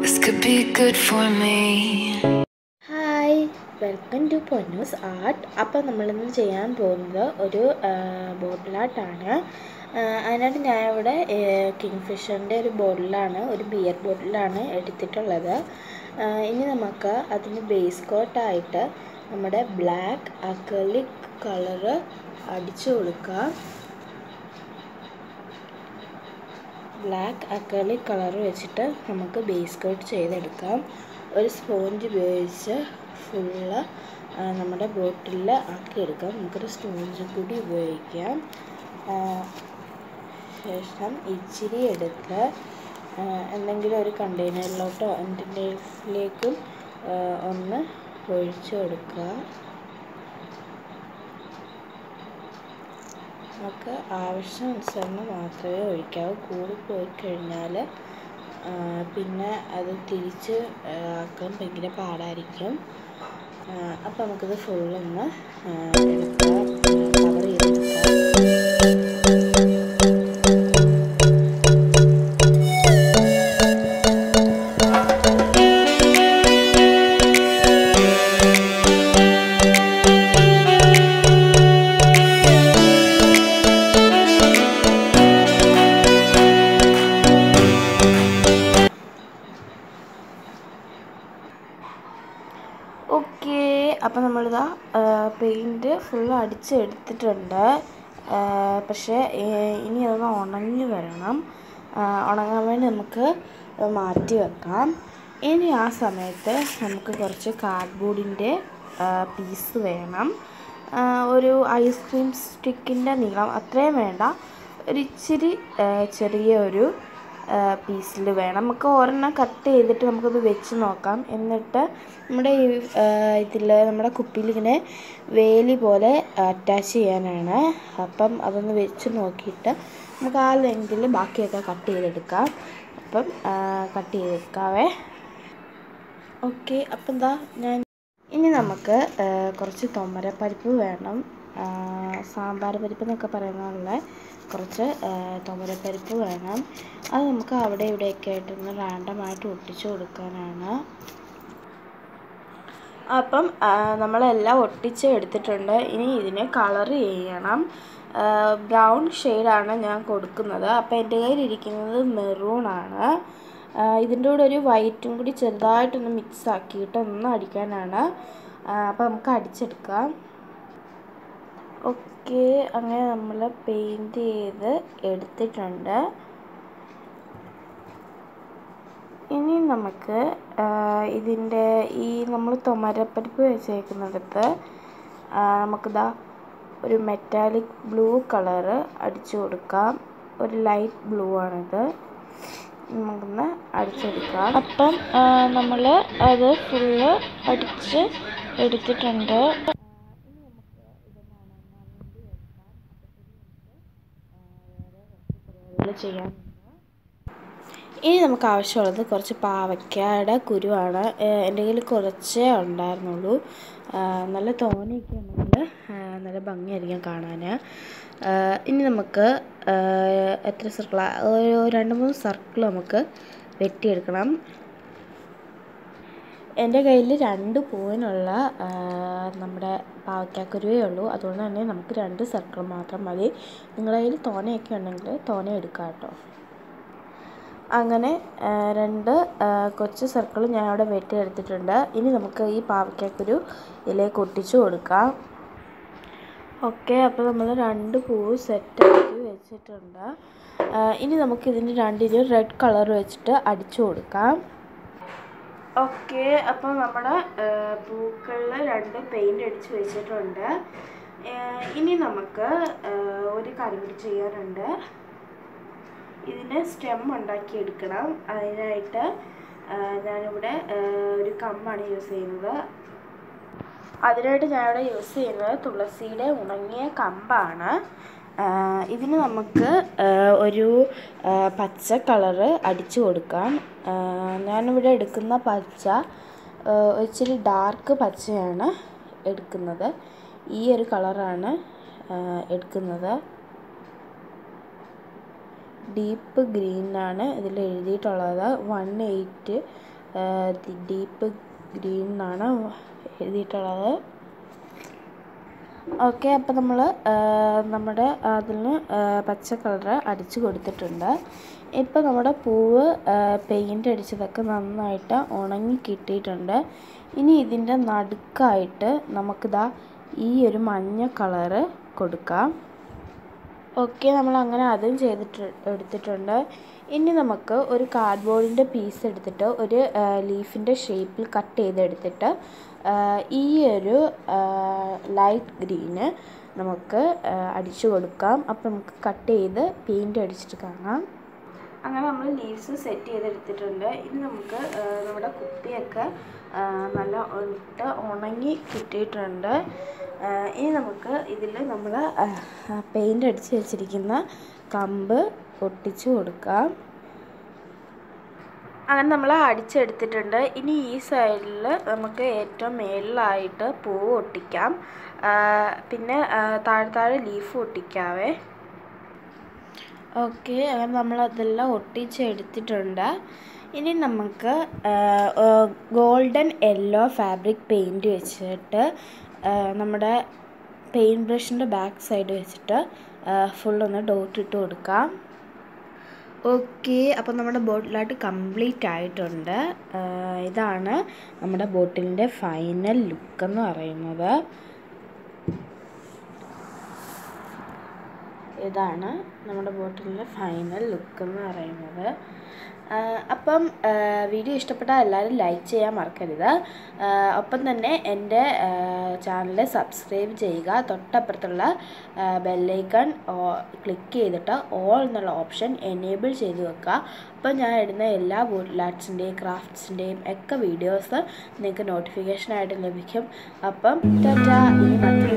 This could be good for me. Hi welcome to Ponnus art അപ്പോൾ നമ്മളിന്ന് ചെയ്യാൻ പോകുന്നത് ഒരു ബോട്ടിൽ ആർട്ടാണ് അതിനായിട്ട് ഞാൻ ഇവിടെ കിങ് ഫിഷറിൻ്റെ ഒരു ബോട്ടിലാണ് ഒരു ബിയർ ബോട്ടിലാണ് എടുത്തിട്ടുള്ളത് ആ, ഇനി നമുക്ക് അതിന് ബേസ് കോട്ടായിട്ട് നമ്മുടെ ബ്ലാക്ക് അക്രലിക് കളറ് അടിച്ചു കൊടുക്കാം ബ്ലാക്ക് അക്രലിക് കളർ വെച്ചിട്ട് നമുക്ക് ബേസ് കോട്ട് ചെയ്തെടുക്കാം ഒരു സ്പോഞ്ച് ഉപയോഗിച്ച് ഫുള്ള് നമ്മുടെ ബോട്ടിലിൽ ആക്കിയെടുക്കാം നമുക്കൊരു സ്പോഞ്ചും കൂടി ഉപയോഗിക്കാം ആ, ശേഷം ഇച്ചിരി എടുത്ത് ആ, എന്തെങ്കിലും ഒരു കണ്ടെയ്നറിലോട്ടോ എന്തിൻ്റെയിലേക്കും ഒന്ന് ഒഴിച്ചു കൊടുക്കുക നമുക്ക് ആവശ്യാനുസരണം മാത്രമേ ഒഴിക്കാവൂ കൂടിപ്പോയി കഴിഞ്ഞാൽ പിന്നെ അത് തിരിച്ച് ആ, ആക്കാൻ ഭയങ്കര പാടായിരിക്കും അപ്പോൾ നമുക്കിത് ഫുള്ളൊന്ന് എടുക്കാം കവർ ചെയ്തെടുക്കാം ഓക്കെ അപ്പോൾ നമ്മളിതാ പെയിൻറ്റ് ഫുൾ അടിച്ചെടുത്തിട്ടുണ്ട് ആ, പക്ഷേ ഏ- ഇനി അതൊന്ന് ഉണങ്ങി വരണം ആ, ഉണങ്ങാൻ വേണ്ടി നമുക്ക് മാറ്റി വെക്കാം ഇനി ആ സമയത്ത് നമുക്ക് കുറച്ച് കാർഡ്ബോർഡിൻ്റെ പീസ് വേണം ആ, ഒരു ഐസ്ക്രീം സ്റ്റിക്കിൻ്റെ നീളം അത്രയും വേണ്ട ഒരു ഇച്ചിരി ആ, ചെറിയ ഒരു പീസിൽ വേണം നമുക്ക് ഒരെണ്ണം കട്ട് ചെയ്തിട്ട് നമുക്കത് വെച്ച് നോക്കാം എന്നിട്ട് നമ്മുടെ ഈ ഇതിൽ നമ്മുടെ കുപ്പിയിൽ ഇങ്ങനെ വേലി പോലെ അറ്റാച്ച് ചെയ്യാനാണ് അപ്പം അതൊന്ന് വെച്ച് നോക്കിയിട്ട് നമുക്ക് ആ ലെങ്തിൽ ബാക്കിയൊക്കെ കട്ട് ചെയ്തെടുക്കാം അപ്പം കട്ട് ചെയ്തെടുക്കാവേ ഓക്കെ അപ്പം എന്താ ഞാൻ ഇനി നമുക്ക് ആ, കുറച്ച് തൊമരപ്പരിപ്പ് വേണം ആ, സാമ്പാർ പരിപ്പ് എന്നൊക്കെ പറയുന്ന പോലെ കുറച്ച് ആ, തൊമരപ്പരിപ്പ് വേണം അത് നമുക്ക് അവിടെ ഇവിടെയൊക്കെ ആയിട്ടൊന്ന് റാൻഡമായിട്ട് ഒട്ടിച്ചു കൊടുക്കാനാണ് അപ്പം ആ, നമ്മളെല്ലാം ഒട്ടിച്ച് എടുത്തിട്ടുണ്ട് ഇനി ഇതിനെ കളർ ചെയ്യണം ബ്രൗൺ ഷെയ്ഡാണ് ഞാൻ കൊടുക്കുന്നത് അപ്പോൾ എൻ്റെ കയ്യിലിരിക്കുന്നത് മെറൂണാണ് ഇതിൻ്റെ കൂടെ ഒരു വൈറ്റും കൂടി ചെറുതായിട്ടൊന്ന് മിക്സ് ആക്കിയിട്ട് ഒന്ന് അടിക്കാനാണ് അപ്പോൾ നമുക്ക് അടിച്ചെടുക്കാം ഓക്കെ അങ്ങനെ നമ്മൾ പെയിൻറ്റ് ചെയ്ത് എടുത്തിട്ടുണ്ട് ഇനി നമുക്ക് ഇതിൻ്റെ ഈ നമ്മൾ തൊമരപ്പരിപ്പ് വെച്ചേക്കുന്നിടത്ത് ആ, നമുക്കിതാ ഒരു മെറ്റാലിക് ബ്ലൂ കളറ് അടിച്ചു കൊടുക്കാം ഒരു ലൈറ്റ് ബ്ലൂ ആണിത് നമുക്കൊന്ന് അടിച്ചെടുക്കാം അപ്പം നമ്മൾ അത് ഫുള്ള് അടിച്ച് എടുത്തിട്ടുണ്ട് ചെയ്യാം ഇനി നമുക്ക് ആവശ്യമുള്ളത് കുറച്ച് പാവയ്ക്കയുടെ കുരുവാണ് ഏഹ് എൻ്റെ കയ്യിൽ കുറച്ചേ ഉണ്ടായിരുന്നുള്ളൂ ആഹ് നല്ല തോനെയൊക്കെ ഉണ്ടെങ്കിൽ ആഹ് നല്ല ഭംഗിയായിരിക്കും കാണാൻ ആഹ് ഇനി നമുക്ക് ആഹ് എത്ര സർക്കിൾ ഒരു രണ്ട് മൂന്ന് സർക്കിൾ നമുക്ക് വെട്ടിയെടുക്കണം എൻ്റെ കയ്യിൽ രണ്ട് പൂവിനുള്ള ആഹ് നമ്മുടെ പാവയ്ക്കാക്കുരുവേ ഉള്ളൂ അതുകൊണ്ട് തന്നെ നമുക്ക് രണ്ട് സർക്കിൾ മാത്രം മതി നിങ്ങളുടെ കയ്യിൽ തോനെയൊക്കെ ഉണ്ടെങ്കിൽ തോനെ എടുക്കാം കേട്ടോ അങ്ങനെ ആ, രണ്ട് ആ, കൊച്ചു സർക്കിൾ ഞാൻ അവിടെ വെട്ടിയെടുത്തിട്ടുണ്ട് ഇനി നമുക്ക് ഈ പാവയ്ക്കാക്കൊരു ഇതിലേക്ക് ഒട്ടിച്ചു കൊടുക്കാം ഓക്കെ അപ്പോൾ നമ്മൾ രണ്ട് പൂവ് സെറ്റാക്കി വെച്ചിട്ടുണ്ട് ആ, ഇനി നമുക്ക് ഇതിന് രണ്ടിനും റെഡ് കളർ വെച്ചിട്ട് അടിച്ചു കൊടുക്കാം ഓക്കെ അപ്പോൾ നമ്മുടെ പൂക്കളിൽ രണ്ട് പെയിൻ്റ് അടിച്ച് വെച്ചിട്ടുണ്ട് ആ, ഇനി നമുക്ക് ആ, ഒരു കാര്യം കൂടി ചെയ്യാനുണ്ട് ഇതിന് സ്റ്റെം ഉണ്ടാക്കിയെടുക്കണം അതിനായിട്ട് ആ, ഞാനിവിടെ ആ, ഒരു കമ്പാണ് യൂസ് ചെയ്യുന്നത് അതിനായിട്ട് ഞാനിവിടെ യൂസ് ചെയ്യുന്നത് തുളസിയുടെ ഉണങ്ങിയ കമ്പാണ് ആ, ഇതിന് നമുക്ക് ആ, ഒരു ആ, പച്ച കളറ് അടിച്ചു കൊടുക്കാം ആ, ഞാനിവിടെ എടുക്കുന്ന പച്ച ആ, ഇച്ചിരി ഡാർക്ക് പച്ചയാണ് എടുക്കുന്നത് ഈ ഒരു കളറാണ് എടുക്കുന്നത് ഡീപ്പ് ഗ്രീനാണ് ഇതിൽ എഴുതിയിട്ടുള്ളത് വൺ എയ്റ്റ് ഡീപ്പ് ഗ്രീൻ എന്നാണ് എഴുതിയിട്ടുള്ളത് ഓക്കെ അപ്പോൾ നമ്മൾ നമ്മുടെ അതിന് പച്ച കളറ് അടിച്ചു കൊടുത്തിട്ടുണ്ട് ഇപ്പോൾ നമ്മുടെ പൂവ് പെയിൻ്റ് അടിച്ചതൊക്കെ നന്നായിട്ട് ഉണങ്ങി കിട്ടിയിട്ടുണ്ട് ഇനി ഇതിൻ്റെ നടുക്കായിട്ട് നമുക്കിതാ ഈ ഒരു മഞ്ഞ കളറ് കൊടുക്കാം ഓക്കെ നമ്മൾ അങ്ങനെ അതും ചെയ്തിട്ട് എടുത്തിട്ടുണ്ട് ഇനി നമുക്ക് ഒരു കാർഡ്ബോർഡിൻ്റെ പീസ് എടുത്തിട്ട് ഒരു ലീഫിൻ്റെ ഷേപ്പിൽ കട്ട് ചെയ്തെടുത്തിട്ട് ഈ ഒരു ലൈറ്റ് ഗ്രീന് നമുക്ക് അടിച്ചു കൊടുക്കാം അപ്പോൾ നമുക്ക് കട്ട് ചെയ്ത് പെയിൻ്റ് അടിച്ചിട്ട് കാണാം അങ്ങനെ നമ്മൾ ലീവ്സ് സെറ്റ് ചെയ്തെടുത്തിട്ടുണ്ട് ഇനി നമുക്ക് നമ്മുടെ കുപ്പിയൊക്കെ നല്ല ഇട്ട് ഉണങ്ങി കിട്ടിയിട്ടുണ്ട് ഇനി നമുക്ക് ഇതിൽ നമ്മൾ പെയിൻ്റ് അടിച്ച് വെച്ചിരിക്കുന്ന കമ്പ് ഒട്ടിച്ചു കൊടുക്കാം അങ്ങനെ നമ്മൾ അടിച്ചെടുത്തിട്ടുണ്ട് ഇനി ഈ സൈഡിൽ നമുക്ക് ഏറ്റവും മേളിലായിട്ട് പൂവ് ഒട്ടിക്കാം പിന്നെ താഴെ താഴെ ലീഫ് ഒട്ടിക്കാവേ ഓക്കെ അങ്ങനെ നമ്മൾ അതെല്ലാം ഒട്ടിച്ചെടുത്തിട്ടുണ്ട് ഇനി നമുക്ക് ഗോൾഡൻ യെല്ലോ ഫാബ്രിക് പെയിൻറ് വെച്ചിട്ട് നമ്മുടെ പെയിൻറ് ബ്രഷിൻ്റെ ബാക്ക് സൈഡ് വെച്ചിട്ട് ഫുള്ളൊന്ന് ഡോട്ട് ഇട്ട് കൊടുക്കാം ഓക്കെ അപ്പോൾ നമ്മുടെ ബോട്ടിലായിട്ട് കംപ്ലീറ്റ് ആയിട്ടുണ്ട് ഇതാണ് നമ്മുടെ ബോട്ടിലിൻ്റെ ഫൈനൽ ലുക്ക് എന്ന് പറയുന്നത് ഇതാണ് നമ്മുടെ ബോട്ടിലിൻ്റെ ഫൈനൽ ലുക്ക് എന്ന് പറയുന്നത് അപ്പം വീഡിയോ ഇഷ്ടപ്പെട്ടാൽ എല്ലാവരും ലൈക്ക് ചെയ്യാൻ മറക്കരുത് ഒപ്പം തന്നെ എൻ്റെ ചാനൽ സബ്സ്ക്രൈബ് ചെയ്യുക തൊട്ടപ്പുറത്തുള്ള ബെല്ലൈക്കൺ ക്ലിക്ക് ചെയ്തിട്ട് ഓൾ എന്നുള്ള ഓപ്ഷൻ എനേബിൾ ചെയ്ത് വെക്കുക അപ്പം ഞാൻ ഇടുന്ന എല്ലാ ബോട്ടിൽ ആർട്സിൻ്റെയും ക്രാഫ്റ്റ്സിൻ്റെയും ഒക്കെ വീഡിയോസ് നിങ്ങൾക്ക് നോട്ടിഫിക്കേഷനായിട്ട് ലഭിക്കും അപ്പം ടാറ്റാ ഇനി മറ്റൊരു